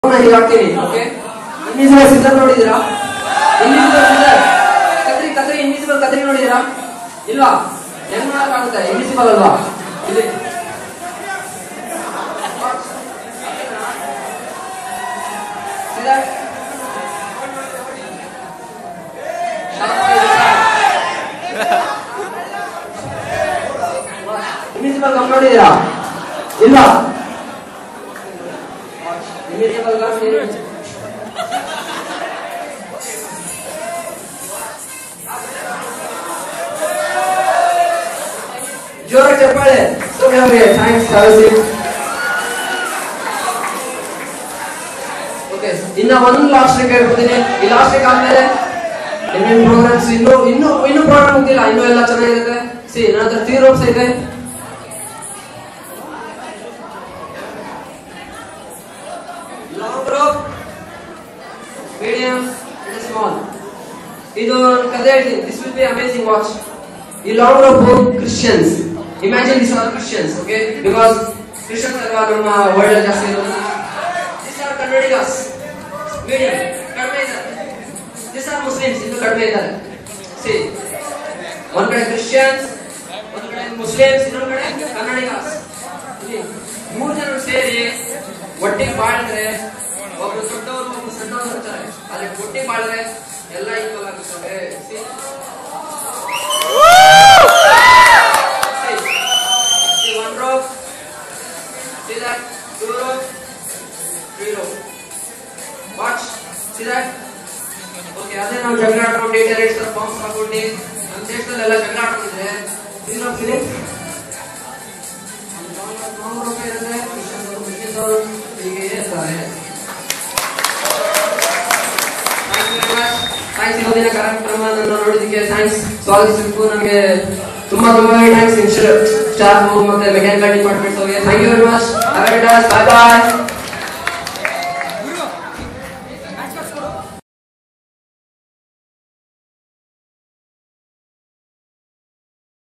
ಹೀಗೆ ಹಾಕ್ತೀನಿ okay invisible scissor ನೋಡಿದೀರಾ ಇನ್ವಿಸಿಬಲ್ ಸಿಸರ್ ಕತ್ರಿ ಕತ್ರಿ ಇನ್ವಿಸಿಬಲ್ ಕತ್ರಿ ನೋಡಿದೀರಾ ಇಲ್ವಾ ಹೆಂಗ್ ಮಾಡಕ್ಕಾಗುತ್ತೆ ಇನ್ವಿಸಿಬಲ್ ಅಲ್ವಾ ಇಲ್ಲಿ ಸಿಸರ್ ಇನ್ವಿಸಿಬಲ್ ಗಮ್ ನೋಡಿದೀರಾ ಇಲ್ವಾ ಇನ್ವಿಸಿಬಲ್ ಗಮ್ ಜೋರ ಚಪ್ಪಾಳೆ ಸೌಮ್ಯ ಅವರಿಗೆ ಥ್ಯಾಂಕ್ಸ್ ಕಳಿಸಿ ಓಕೆ ಇನ್ನ ಒಂದು ಲಾಸ್ಟ್ ವೀಕ್ ಹೇಳ್ಕೊತೀನಿ ಈ ಲಾಸ್ಟ್ ವೀಕ್ ಆದ್ಮೇಲೆ ಇನ್ನೇನು ಪ್ರೋಗ್ರಾಮ್ಸ್ ಇನ್ನು ಇನ್ನು ಇನ್ನು ಪ್ರೋಗ್ರಾಮ್ ಮುಗ್ದಿಲ್ಲ ಇನ್ನೂ ಎಲ್ಲ ಚೆನ್ನಾಗಿರುತ್ತೆ ಸಿ ನನ್ನ ಹತ್ರ ತ್ರೀ ರೂಮ್ಸ್ ಐತೆ ಲಾಂಗ್ ರೋಪ್ ಮೀಡಿಯಂ ಸ್ಮಾಲ್ ಇದು ನಾನು ಕತೆ ಹೇಳ್ತೀನಿ this will be amazing watch ಈ long rope Christians imagine this are Christians okay because Christians ಅಲ್ವಾ ನಮ್ಮ ವರ್ಲ್ಡ್ ಜಾಸ್ತಿ ಇರೋದು ದಿಸ್ ಆರ್ ಕನ್ನಡಿಗಾಸ್ ಮೀಡಿಯಂ ಕಡಿಮೆ ಇದ್ದಾರೆ ದಿಸ್ ಆರ್ ಮುಸ್ಲಿಮ್ಸ್ ಇನ್ನು ಕಡಿಮೆ ಇದ್ದಾರೆ ಸಿ ಒಂದ್ ಕಡೆ ಕ್ರಿಶ್ಚಿಯನ್ಸ್ ಒಂದ್ ಕಡೆ ಮುಸ್ಲಿಮ್ಸ್ ಇನ್ನೊಂದ್ ಕಡೆ ಕನ್ನಡಿಗಾಸ್ ಇಲ್ಲಿ ಮೂರು ಜನ ಸೇರಿ ಒಟ್ಟಿಗೆ ಬಾಳಿದ್ರೆ ಒಬ್ರು ದೊಡ್ಡವರು ಒಬ್ರು ಸಣ್ಣವರು ಇರ್ತಾರೆ ಆದ್ರೆ ಒಟ್ಟಿಗೆ ಬಾಳಿದ್ರೆ ಎಲ್ಲ ಈಕ್ವಲ್ ಆಗುತ್ತವೆ See? See? See one rope. See that? Two rope. Three rope. Watch. See that? Okay ಅದೇ ನಾವು ಜಗಳ ಆಡ್ಕೊಂಡು ಟೆರರಿಸ್ಟ್ ಬಾಂಬ್ಸ್ ಹಾಕೊಂಡು ನಮ್ಮ ದೇಶದಲ್ಲೆಲ್ಲ ಜಗಳ ಆಡ್ಕೊಂಡಿದ್ರೆ ತ್ರೀ ರೋಪ್ ಇದೆ ಲಾಂಗ್ ರೋಪ್ ಇರುತ್ತೆ ಕ್ರಿಶ್ಚಿಯನ್ಸ್ ಅವರು ಮುಸ್ಲಿಮ್ಸ್ ಅವರು ಹೀಗೆ ಇರ್ತಾರೆ ಥ್ಯಾಂಕ್ಸ್ ಇವತ್ತಿನ ಕಾರ್ಯಕ್ರಮ ನೋಡಿದ್ದಕ್ಕೆ ಥ್ಯಾಂಕ್ಸ್ ಸ್ವಾಗತಿಸಿದ್ದಕ್ಕೂ ನಮಗೆ ತುಂಬಾ ತುಂಬಾ ಥ್ಯಾಂಕ್ಸ್ ಇನ್ಸ್ಟಿಟ್ಯೂಟ್ ಸ್ಟಾಫ್ ಮತ್ತೆ ಮೆಕ್ಯಾನಿಕಲ್ ಡಿಪಾರ್ಟ್ಮೆಂಟ್ ಅವರಿಗೆ thank you very much bye bye